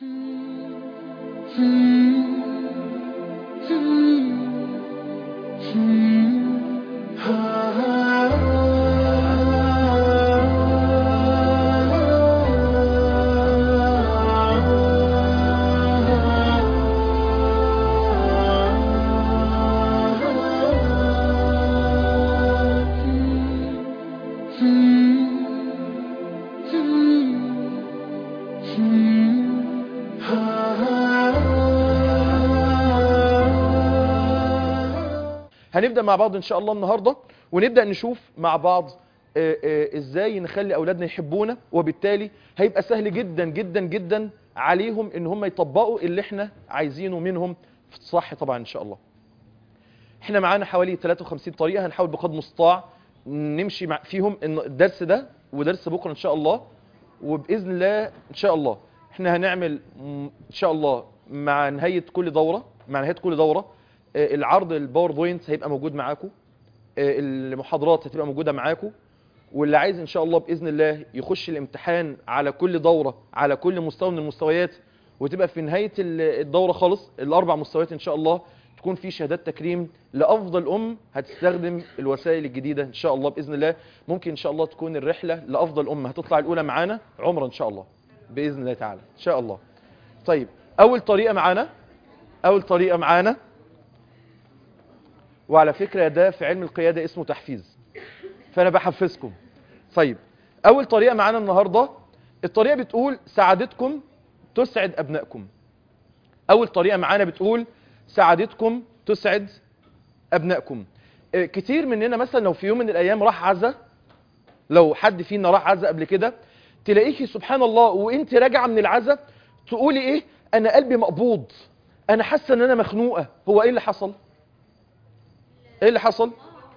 هنبدأ مع بعض إن شاء الله النهاردة ونبدأ نشوف مع بعض آه، آه، إزاي نخلي أولادنا يحبونا وبالتالي هيبقى سهل جدا جدا جدا عليهم إن هم يطبقوا اللي إحنا عايزينه منهم في الصح طبعا إن شاء الله إحنا معانا حوالي 53 طريقة هنحاول بقدر المستطاع نمشي مع فيهم إن الدرس ده ودرس بكرة إن شاء الله وبإذن الله إن شاء الله إحنا هنعمل م- إن شاء الله مع نهاية كل دورة مع نهاية كل دورة آه، العرض الباوربوينت هيبقى موجود معاكم آه، المحاضرات هتبقى موجودة معاكم واللي عايز ان شاء الله باذن الله يخش الامتحان على كل دوره على كل مستوى من المستويات وتبقى في نهايه ال- الدوره خالص الاربع مستويات ان شاء الله تكون في شهادات تكريم لافضل ام هتستخدم الوسائل الجديده ان شاء الله باذن الله ممكن ان شاء الله تكون الرحله لافضل ام هتطلع الاولى معانا عمره ان شاء الله باذن الله تعالى ان شاء الله طيب اول طريقه معانا اول طريقه معانا وعلى فكره ده في علم القياده اسمه تحفيز فانا بحفزكم طيب اول طريقه معانا النهارده الطريقه بتقول سعادتكم تسعد ابنائكم اول طريقه معانا بتقول سعادتكم تسعد ابنائكم آه، كتير مننا مثلا لو في يوم من الايام راح عزا لو حد فينا راح عزا قبل كده تلاقيكي سبحان الله وانت راجعه من العزا تقولي ايه انا قلبي مقبوض انا حاسه ان انا مخنوقه هو ايه اللي حصل ايه اللي حصل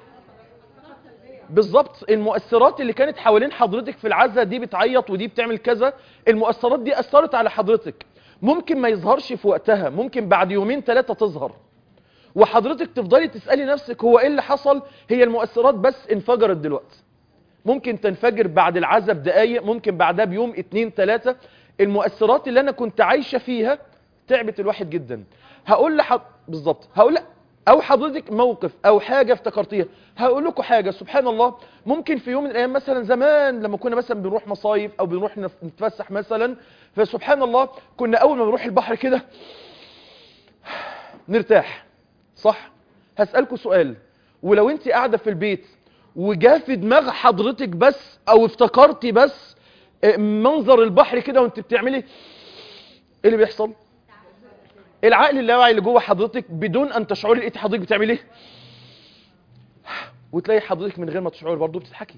بالظبط المؤثرات اللي كانت حوالين حضرتك في العزة دي بتعيط ودي بتعمل كذا المؤثرات دي أثرت على حضرتك ممكن ما يظهرش في وقتها ممكن بعد يومين ثلاثة تظهر وحضرتك تفضلي تسألي نفسك هو ايه اللي حصل هي المؤثرات بس انفجرت دلوقتي ممكن تنفجر بعد العزة بدقايق ممكن بعدها بيوم اتنين ثلاثة المؤثرات اللي انا كنت عايشة فيها تعبت الواحد جدا هقول لحض... بالظبط هقول او حضرتك موقف او حاجة افتكرتيها هقول لكم حاجة سبحان الله ممكن في يوم من الايام مثلا زمان لما كنا مثلا بنروح مصايف او بنروح نف- نتفسح مثلا فسبحان الله كنا اول ما بنروح البحر كده نرتاح صح هسألكوا سؤال ولو انت قاعدة في البيت وجا في دماغ حضرتك بس او افتكرتي بس اه، منظر البحر كده وانت بتعملي ايه اللي بيحصل العقل اللاواعي اللي جوه حضرتك بدون ان تشعري لقيتي حضرتك بتعملي ايه وتلاقي حضرتك من غير ما تشعري برضه بتضحكي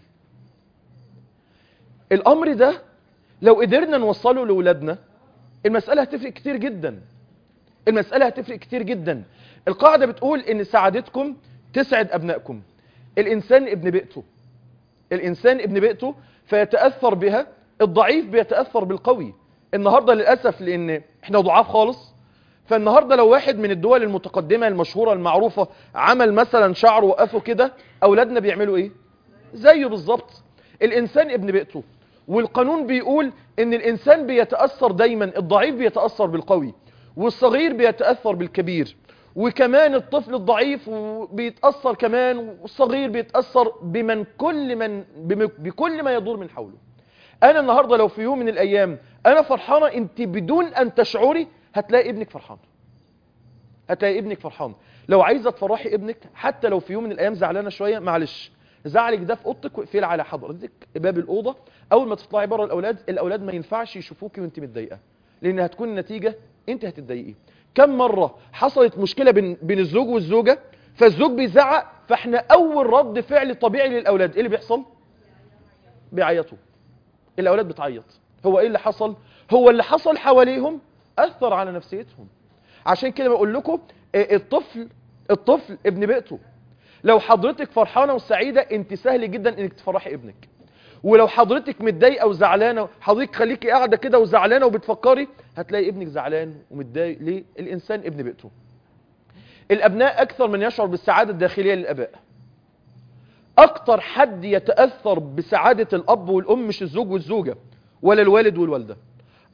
الامر ده لو قدرنا نوصله لاولادنا المساله هتفرق كتير جدا المساله هتفرق كتير جدا القاعده بتقول ان سعادتكم تسعد ابنائكم الانسان ابن بيئته الانسان ابن بيئته فيتاثر بها الضعيف بيتاثر بالقوي النهارده للاسف لان احنا ضعاف خالص فالنهارده لو واحد من الدول المتقدمه المشهوره المعروفه عمل مثلا شعره وقفه كده اولادنا بيعملوا ايه زيه بالظبط الانسان ابن بيئته والقانون بيقول ان الانسان بيتاثر دايما الضعيف بيتاثر بالقوي والصغير بيتاثر بالكبير وكمان الطفل الضعيف بيتاثر كمان والصغير بيتاثر بمن كل من بم- بكل ما يدور من حوله انا النهارده لو في يوم من الايام انا فرحانه انت بدون ان تشعري هتلاقي ابنك فرحان هتلاقي ابنك فرحان لو عايزه تفرحي ابنك حتى لو في يوم من الايام زعلانه شويه معلش زعلك ده في اوضتك واقفلي على حضرتك باب الاوضه اول ما تطلعي بره الاولاد الاولاد ما ينفعش يشوفوكي وانت متضايقه لان هتكون النتيجه انت هتتضايقي كم مره حصلت مشكله بين بين الزوج والزوجه فالزوج بيزعق فاحنا اول رد فعل طبيعي للاولاد ايه اللي بيحصل بيعيطوا الاولاد بتعيط هو ايه اللي حصل هو اللي حصل حواليهم اثر على نفسيتهم عشان كده بقول لكم آه، الطفل الطفل ابن بيئته لو حضرتك فرحانه وسعيده انت سهل جدا انك تفرحي ابنك ولو حضرتك متضايقه وزعلانه حضرتك خليكي قاعده كده وزعلانه وبتفكري هتلاقي ابنك زعلان ومتضايق ليه الانسان ابن بيئته الابناء اكثر من يشعر بالسعاده الداخليه للاباء اكتر حد يتاثر بسعاده الاب والام مش الزوج والزوجه ولا الوالد والوالده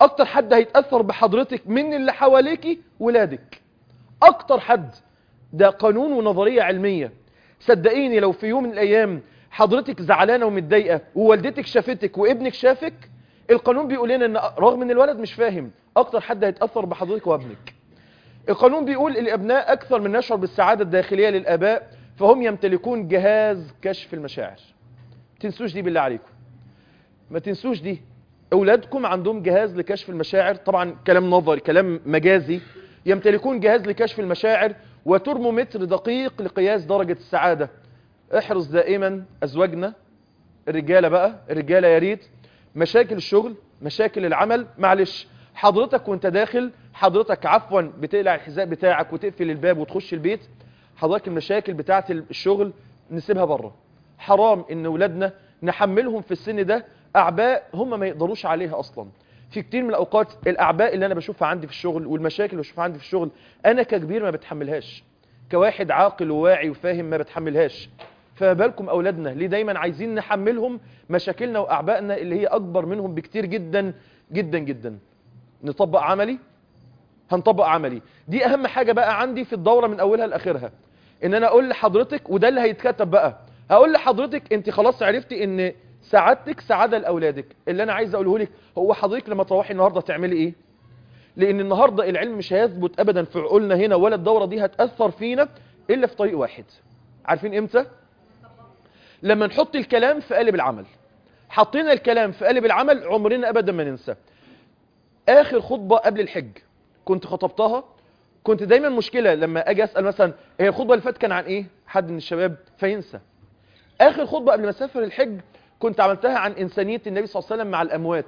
اكتر حد هيتاثر بحضرتك من اللي حواليكي ولادك اكتر حد ده قانون ونظريه علميه صدقيني لو في يوم من الايام حضرتك زعلانه ومتضايقه ووالدتك شافتك وابنك شافك القانون بيقول لنا ان رغم ان الولد مش فاهم اكتر حد هيتاثر بحضرتك وابنك القانون بيقول الابناء اكثر من يشعر بالسعاده الداخليه للاباء فهم يمتلكون جهاز كشف المشاعر تنسوش دي بالله عليكم ما تنسوش دي اولادكم عندهم جهاز لكشف المشاعر طبعا كلام نظري كلام مجازي يمتلكون جهاز لكشف المشاعر وترمومتر دقيق لقياس درجة السعادة احرص دائما ازواجنا الرجالة بقى الرجالة يا ريت مشاكل الشغل مشاكل العمل معلش حضرتك وانت داخل حضرتك عفوا بتقلع الحذاء بتاعك وتقفل الباب وتخش البيت حضرتك المشاكل بتاعت الشغل نسيبها بره حرام ان ولادنا نحملهم في السن ده اعباء هم ما يقدروش عليها اصلا في كتير من الاوقات الاعباء اللي انا بشوفها عندي في الشغل والمشاكل اللي بشوفها عندي في الشغل انا ككبير ما بتحملهاش كواحد عاقل وواعي وفاهم ما بتحملهاش فبالكم اولادنا ليه دايما عايزين نحملهم مشاكلنا واعبائنا اللي هي اكبر منهم بكتير جدا جدا جدا نطبق عملي هنطبق عملي دي اهم حاجة بقى عندي في الدورة من اولها لاخرها ان انا اقول لحضرتك وده اللي هيتكتب بقى هقول لحضرتك انت خلاص عرفتي ان سعادتك سعادة لاولادك اللي انا عايز اقوله لك هو حضرتك لما تروحي النهاردة تعملي ايه لان النهاردة العلم مش هيثبت ابدا في عقولنا هنا ولا الدورة دي هتأثر فينا الا في طريق واحد عارفين امتى لما نحط الكلام في قالب العمل حطينا الكلام في قالب العمل عمرنا ابدا ما ننسى اخر خطبة قبل الحج كنت خطبتها كنت دايما مشكلة لما اجي اسأل مثلا هي الخطبة اللي فاتت كان عن ايه حد من الشباب فينسى اخر خطبة قبل ما اسافر الحج كنت عملتها عن انسانية النبي صلى الله عليه وسلم مع الاموات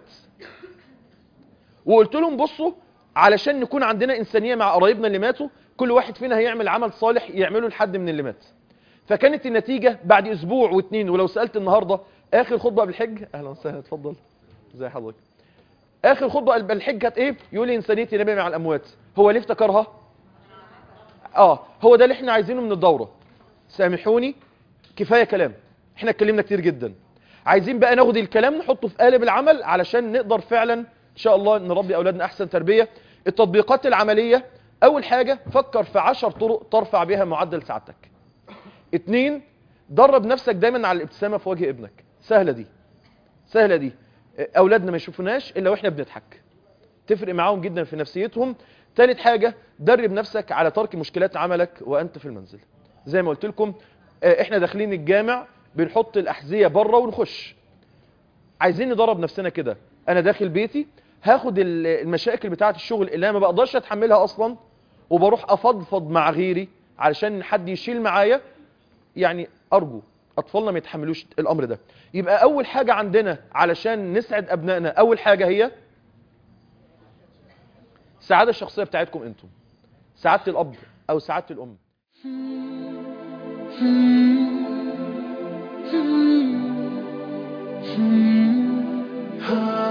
وقلت لهم بصوا علشان نكون عندنا انسانية مع قرايبنا اللي ماتوا كل واحد فينا هيعمل عمل صالح يعمله لحد من اللي مات فكانت النتيجة بعد اسبوع واثنين ولو سألت النهاردة اخر خطبة قبل الحج اهلا وسهلا اتفضل ازي حضرتك اخر خطبة قبل الحج كانت ايه يقول لي انسانية النبي مع الاموات هو ليه افتكرها اه هو ده اللي احنا عايزينه من الدورة سامحوني كفاية كلام احنا اتكلمنا كتير جدا عايزين بقى ناخد الكلام نحطه في قالب العمل علشان نقدر فعلا ان شاء الله نربي اولادنا احسن تربية التطبيقات العملية اول حاجة فكر في عشر طرق ترفع بها معدل سعادتك اتنين درب نفسك دايما على الابتسامة في وجه ابنك سهلة دي سهلة دي اولادنا ما يشوفوناش الا واحنا بنضحك تفرق معاهم جدا في نفسيتهم ثالث حاجة درب نفسك على ترك مشكلات عملك وانت في المنزل زي ما قلت لكم احنا داخلين الجامع بنحط الاحذية بره ونخش عايزين ندرب نفسنا كده انا داخل بيتي هاخد المشاكل بتاعه الشغل اللي انا ما بقدرش اتحملها اصلا وبروح افضفض مع غيري علشان حد يشيل معايا يعني ارجو اطفالنا ما يتحملوش الامر ده يبقى اول حاجة عندنا علشان نسعد ابنائنا اول حاجة هي السعادة الشخصية بتاعتكم انتم سعادة الاب او سعادة الام Hmm.